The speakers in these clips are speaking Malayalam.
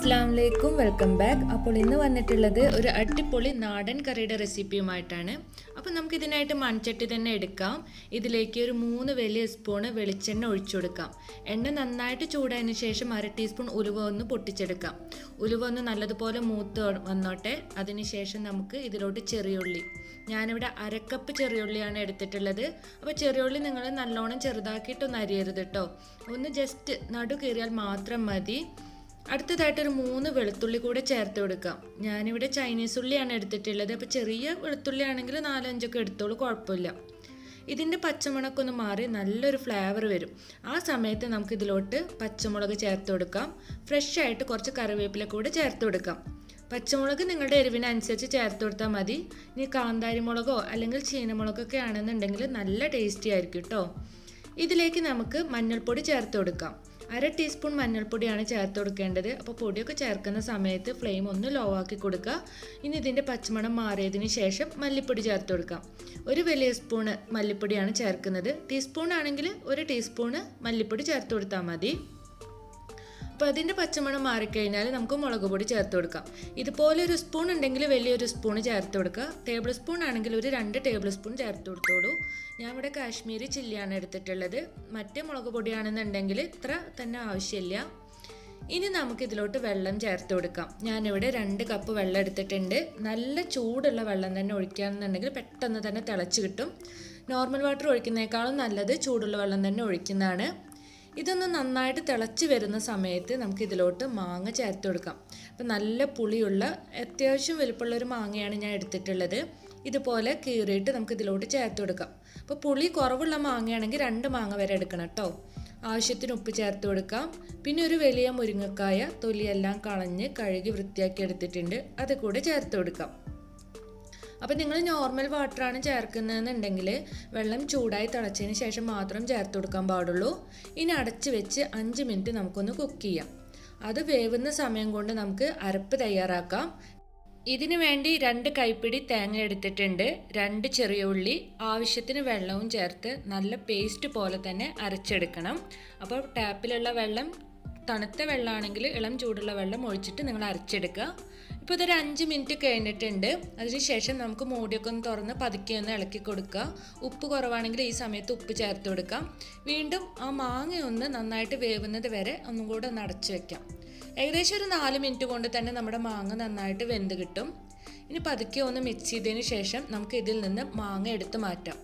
അസ്സാം വലൈക്കും വെൽക്കം ബാക്ക് അപ്പോൾ ഇന്ന് വന്നിട്ടുള്ളത് ഒരു അടിപൊളി നാടൻ കറിയുടെ റെസിപ്പിയുമായിട്ടാണ് അപ്പോൾ നമുക്ക് ഇതിനായിട്ട് മൺചട്ടി തന്നെ എടുക്കാം ഇതിലേക്ക് ഒരു മൂന്ന് വലിയ സ്പൂണ് വെളിച്ചെണ്ണ ഒഴിച്ചു കൊടുക്കാം എണ്ണ നന്നായിട്ട് ചൂടായതിന് ശേഷം അര ടീസ്പൂൺ ഉലുവ ഒന്ന് പൊട്ടിച്ചെടുക്കാം ഉലുവ ഒന്ന് നല്ലതുപോലെ മൂത്ത് വന്നോട്ടെ അതിനുശേഷം നമുക്ക് ഇതിലോട്ട് ചെറിയുള്ളി ഞാനിവിടെ അരക്കപ്പ് ചെറിയുള്ളിയാണ് എടുത്തിട്ടുള്ളത് അപ്പോൾ ചെറിയുള്ളി നിങ്ങൾ നല്ലോണം ചെറുതാക്കിയിട്ടൊന്ന് അരിയരുത് കേട്ടോ ഒന്ന് ജസ്റ്റ് നടു കീറിയാൽ മാത്രം മതി അടുത്തതായിട്ട് ഒരു മൂന്ന് വെളുത്തുള്ളി കൂടെ ചേർത്ത് കൊടുക്കാം ഞാനിവിടെ ചൈനീസ് ഉള്ളിയാണ് എടുത്തിട്ടുള്ളത് അപ്പോൾ ചെറിയ വെളുത്തുള്ളി ആണെങ്കിൽ നാലഞ്ചൊക്കെ എടുത്തോളൂ കുഴപ്പമില്ല ഇതിൻ്റെ പച്ചമുളകൊന്ന് മാറി നല്ലൊരു ഫ്ലേവർ വരും ആ സമയത്ത് നമുക്ക് ഇതിലോട്ട് പച്ചമുളക് ചേർത്ത് കൊടുക്കാം ഫ്രഷ് ആയിട്ട് കുറച്ച് കറിവേപ്പില കൂടെ ചേർത്ത് കൊടുക്കാം പച്ചമുളക് നിങ്ങളുടെ എരിവിനനുസരിച്ച് ചേർത്ത് കൊടുത്താൽ മതി ഇനി കാന്താരി മുളകോ അല്ലെങ്കിൽ ചീനമുളകൊക്കെ ആണെന്നുണ്ടെങ്കിൽ നല്ല ടേസ്റ്റി ആയിരിക്കും കേട്ടോ ഇതിലേക്ക് നമുക്ക് മഞ്ഞൾപ്പൊടി ചേർത്ത് കൊടുക്കാം അര ടീസ്പൂൺ മഞ്ഞൾപ്പൊടിയാണ് ചേർത്ത് കൊടുക്കേണ്ടത് അപ്പോൾ പൊടിയൊക്കെ ചേർക്കുന്ന സമയത്ത് ഫ്ലെയിം ഒന്ന് ലോ ആക്കി കൊടുക്കുക ഇനി ഇതിൻ്റെ പച്ചമണം മാറിയതിന് ശേഷം മല്ലിപ്പൊടി ചേർത്ത് കൊടുക്കാം ഒരു വലിയ സ്പൂണ് മല്ലിപ്പൊടിയാണ് ചേർക്കുന്നത് ടീസ്പൂൺ ആണെങ്കിൽ ഒരു ടീസ്പൂണ് മല്ലിപ്പൊടി ചേർത്ത് കൊടുത്താൽ മതി അപ്പോൾ അതിൻ്റെ പച്ചമണം മാറിക്കഴിഞ്ഞാൽ നമുക്ക് മുളക് പൊടി ചേർത്ത് കൊടുക്കാം ഇതുപോലെ ഒരു സ്പൂൺ ഉണ്ടെങ്കിൽ വലിയൊരു സ്പൂൺ ചേർത്ത് കൊടുക്കുക ടേബിൾ സ്പൂൺ ആണെങ്കിൽ ഒരു രണ്ട് ടേബിൾ സ്പൂൺ ചേർത്ത് കൊടുത്തോളൂ ഞാൻ ഇവിടെ കാശ്മീരി ചില്ലിയാണ് എടുത്തിട്ടുള്ളത് മറ്റേ മുളക് പൊടിയാണെന്നുണ്ടെങ്കിൽ ഇത്ര തന്നെ ആവശ്യമില്ല ഇനി നമുക്ക് ഇതിലോട്ട് വെള്ളം ചേർത്ത് കൊടുക്കാം ഞാനിവിടെ രണ്ട് കപ്പ് വെള്ളം എടുത്തിട്ടുണ്ട് നല്ല ചൂടുള്ള വെള്ളം തന്നെ ഒഴിക്കുകയാണെന്നുണ്ടെങ്കിൽ പെട്ടെന്ന് തന്നെ തിളച്ച് കിട്ടും നോർമൽ വാട്ടർ ഒഴിക്കുന്നേക്കാളും നല്ലത് ചൂടുള്ള വെള്ളം തന്നെ ഒഴിക്കുന്നതാണ് ഇതൊന്ന് നന്നായിട്ട് തിളച്ച് വരുന്ന സമയത്ത് നമുക്ക് ഇതിലോട്ട് മാങ്ങ ചേർത്ത് കൊടുക്കാം അപ്പം നല്ല പുളിയുള്ള അത്യാവശ്യം വലുപ്പമുള്ള ഒരു മാങ്ങയാണ് ഞാൻ എടുത്തിട്ടുള്ളത് ഇതുപോലെ കീറിയിട്ട് നമുക്ക് ഇതിലോട്ട് ചേർത്ത് കൊടുക്കാം അപ്പോൾ പുളി കുറവുള്ള മാങ്ങയാണെങ്കിൽ രണ്ട് മാങ്ങ വരെ എടുക്കണം കേട്ടോ ആവശ്യത്തിന് ഉപ്പ് ചേർത്ത് കൊടുക്കാം പിന്നെ ഒരു വലിയ മുരിങ്ങക്കായ തൊലിയെല്ലാം കളഞ്ഞ് കഴുകി വൃത്തിയാക്കി എടുത്തിട്ടുണ്ട് അത് കൂടെ ചേർത്ത് കൊടുക്കാം അപ്പോൾ നിങ്ങൾ നോർമൽ വാട്ടറാണ് ചേർക്കുന്നതെന്നുണ്ടെങ്കിൽ വെള്ളം ചൂടായി തിളച്ചതിന് ശേഷം മാത്രം ചേർത്ത് കൊടുക്കാൻ പാടുള്ളൂ ഇനി അടച്ച് വെച്ച് അഞ്ച് മിനിറ്റ് നമുക്കൊന്ന് കുക്ക് ചെയ്യാം അത് വേവുന്ന സമയം കൊണ്ട് നമുക്ക് അരപ്പ് തയ്യാറാക്കാം ഇതിനു വേണ്ടി രണ്ട് കൈപ്പിടി തേങ്ങ എടുത്തിട്ടുണ്ട് രണ്ട് ചെറിയ ഉള്ളി ആവശ്യത്തിന് വെള്ളവും ചേർത്ത് നല്ല പേസ്റ്റ് പോലെ തന്നെ അരച്ചെടുക്കണം അപ്പോൾ ടാപ്പിലുള്ള വെള്ളം തണുത്ത വെള്ളമാണെങ്കിൽ ഇളം ചൂടുള്ള വെള്ളം ഒഴിച്ചിട്ട് നിങ്ങൾ അരച്ചെടുക്കുക ഇപ്പോൾ ഇതൊരു അഞ്ച് മിനിറ്റ് കഴിഞ്ഞിട്ടുണ്ട് അതിനുശേഷം നമുക്ക് മൂടിയൊക്കെ ഒന്ന് തുറന്ന് പതുക്കെ ഒന്ന് ഇളക്കി കൊടുക്കുക ഉപ്പ് കുറവാണെങ്കിൽ ഈ സമയത്ത് ഉപ്പ് ചേർത്ത് കൊടുക്കാം വീണ്ടും ആ മാങ്ങ ഒന്ന് നന്നായിട്ട് വേവുന്നത് വരെ ഒന്നും കൂടെ ഒന്ന് അടച്ചു വെക്കാം ഏകദേശം ഒരു നാല് മിനിറ്റ് കൊണ്ട് തന്നെ നമ്മുടെ മാങ്ങ നന്നായിട്ട് വെന്ത് കിട്ടും ഇനി പതുക്കെ ഒന്ന് മിക്സ് ചെയ്തതിന് ശേഷം നമുക്ക് ഇതിൽ നിന്ന് മാങ്ങ എടുത്ത് മാറ്റാം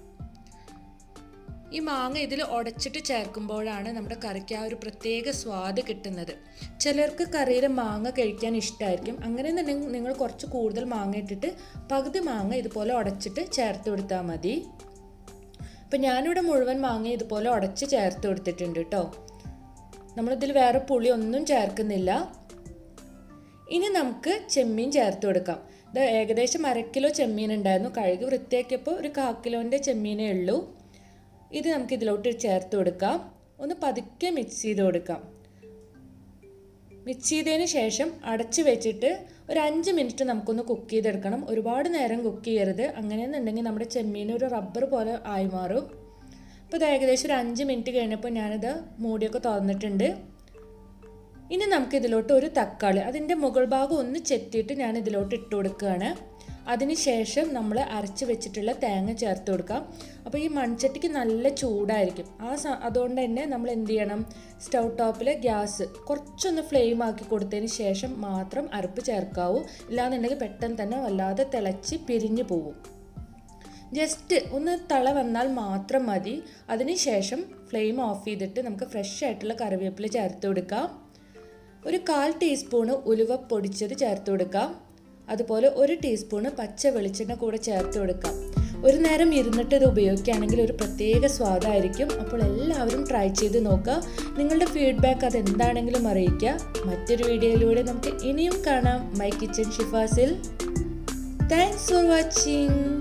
ഈ മാങ്ങ ഇതിൽ ഉടച്ചിട്ട് ചേർക്കുമ്പോഴാണ് നമ്മുടെ കറിക്ക് ആ ഒരു പ്രത്യേക സ്വാദ് കിട്ടുന്നത് ചിലർക്ക് കറിയിൽ മാങ്ങ കഴിക്കാൻ ഇഷ്ടമായിരിക്കും അങ്ങനെ എന്നുണ്ടെങ്കിൽ നിങ്ങൾ കുറച്ച് കൂടുതൽ മാങ്ങ ഇട്ടിട്ട് പകുതി മാങ്ങ ഇതുപോലെ ഉടച്ചിട്ട് ചേർത്ത് കൊടുത്താൽ മതി ഇപ്പം ഞാനിവിടെ മുഴുവൻ മാങ്ങ ഇതുപോലെ ഉടച്ച് ചേർത്ത് കൊടുത്തിട്ടുണ്ട് കേട്ടോ നമ്മളിതിൽ വേറെ പുളി ഒന്നും ചേർക്കുന്നില്ല ഇനി നമുക്ക് ചെമ്മീൻ ചേർത്ത് കൊടുക്കാം ഇത് ഏകദേശം അര കിലോ ചെമ്മീൻ ഉണ്ടായിരുന്നു കഴുകി വൃത്തിയാക്കിയപ്പോൾ ഒരു കാ കിലോൻ്റെ ചെമ്മീനേ ഉള്ളൂ ഇത് നമുക്ക് ഇതിലോട്ട് ചേർത്ത് കൊടുക്കാം ഒന്ന് പതുക്കെ മിക്സ് ചെയ്ത് കൊടുക്കാം മിക്സ് ചെയ്തതിന് ശേഷം അടച്ച് വെച്ചിട്ട് ഒരു അഞ്ച് മിനിറ്റ് നമുക്കൊന്ന് കുക്ക് ചെയ്തെടുക്കണം ഒരുപാട് നേരം കുക്ക് ചെയ്യരുത് അങ്ങനെയെന്നുണ്ടെങ്കിൽ നമ്മുടെ ചെമ്മീൻ ഒരു റബ്ബർ പോലെ ആയി മാറും അപ്പോൾ ഇത് ഏകദേശം ഒരു അഞ്ച് മിനിറ്റ് കഴിഞ്ഞപ്പോൾ ഞാനിത് മൂടിയൊക്കെ തുറന്നിട്ടുണ്ട് ഇനി നമുക്ക് ഇതിലോട്ട് ഒരു തക്കാളി അതിൻ്റെ മുകൾ ഭാഗം ഒന്ന് ചെത്തിയിട്ട് ഞാൻ ഇതിലോട്ട് ഇട്ട് കൊടുക്കുകയാണ് അതിനുശേഷം നമ്മൾ അരച്ച് വെച്ചിട്ടുള്ള തേങ്ങ ചേർത്ത് കൊടുക്കാം അപ്പോൾ ഈ മൺചട്ടിക്ക് നല്ല ചൂടായിരിക്കും ആ സ അതുകൊണ്ട് തന്നെ നമ്മൾ എന്ത് ചെയ്യണം സ്റ്റൗ ടോപ്പിൽ ഗ്യാസ് കുറച്ചൊന്ന് ഫ്ലെയിം ആക്കി കൊടുത്തതിന് ശേഷം മാത്രം അരപ്പ് ചേർക്കാവൂ ഇല്ലാന്നുണ്ടെങ്കിൽ പെട്ടെന്ന് തന്നെ വല്ലാതെ തിളച്ച് പിരിഞ്ഞു പോകും ജസ്റ്റ് ഒന്ന് തള വന്നാൽ മാത്രം മതി അതിനുശേഷം ഫ്ലെയിം ഓഫ് ചെയ്തിട്ട് നമുക്ക് ഫ്രഷ് ആയിട്ടുള്ള കറിവേപ്പില ചേർത്ത് കൊടുക്കാം ഒരു കാൽ ടീസ്പൂണ് ഉലുവ പൊടിച്ചത് ചേർത്ത് കൊടുക്കാം അതുപോലെ ഒരു ടീസ്പൂണ് പച്ച വെളിച്ചെണ്ണ കൂടെ ചേർത്ത് കൊടുക്കാം ഒരു നേരം ഇരുന്നിട്ട് ഇത് ഉപയോഗിക്കുകയാണെങ്കിൽ ഒരു പ്രത്യേക സ്വാദായിരിക്കും അപ്പോൾ എല്ലാവരും ട്രൈ ചെയ്ത് നോക്കുക നിങ്ങളുടെ ഫീഡ്ബാക്ക് അതെന്താണെങ്കിലും അറിയിക്കുക മറ്റൊരു വീഡിയോയിലൂടെ നമുക്ക് ഇനിയും കാണാം മൈ കിച്ചൺ ഷിഫാസിൽ താങ്ക്സ് ഫോർ വാച്ചിങ്